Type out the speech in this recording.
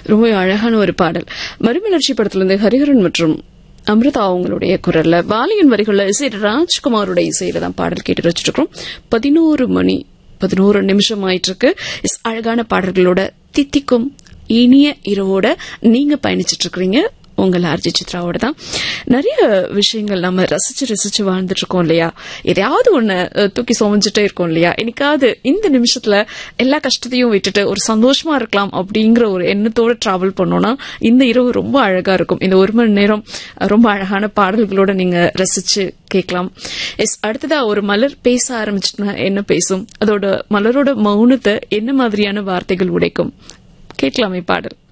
ரொம்ப அழகான ஒரு பாடல் மறுமலர்ச்சி படத்திலிருந்து ஹரிஹரன் மற்றும் அமிர்தா அவங்களுடைய குரல்ல பாலியன் வரிகள்ல இசை ராஜ்குமாரோட இசையில தான் பாடல் கேட்டு வச்சுட்டு இருக்கோம் பதினோரு மணி பதினோரு நிமிஷம் ஆயிட்டு இருக்கு இஸ் அழகான பாடல்களோட தித்திக்கும் இனிய இரவோட நீங்க பயணிச்சிட்டு இருக்கிறீங்க உங்கள் ஆர்ஜி சித்ராவோட தான் நிறைய விஷயங்கள் நம்ம ரசிச்சு ரசிச்சு வாழ்ந்துட்டு இருக்கோம் இல்லையா எதையாவது ஒண்ணு அஹ், தூக்கி சுமஞ்சுட்டே இருக்கோம் இல்லையா என்னைக்காவது இந்த நிமிஷத்துல எல்லா கஷ்டத்தையும் விட்டுட்டு ஒரு சந்தோஷமா இருக்கலாம் அப்படிங்கிற ஒரு எண்ணத்தோட டிராவல் பண்ணோம்னா இந்த இரவு ரொம்ப அழகா இருக்கும் இந்த ஒரு மணி நேரம் அஹ், ரொம்ப அழகான பாடல்களோட நீங்க ரசிச்சு கேட்கலாம் எஸ் அடுத்ததா ஒரு மலர் பேச ஆரம்பிச்சுட்டுனா என்ன பேசும் அதோட மலரோட மௌனத்தை என்ன மாதிரியான வார்த்தைகள் உடைக்கும் கேட்கலாமே பாடல்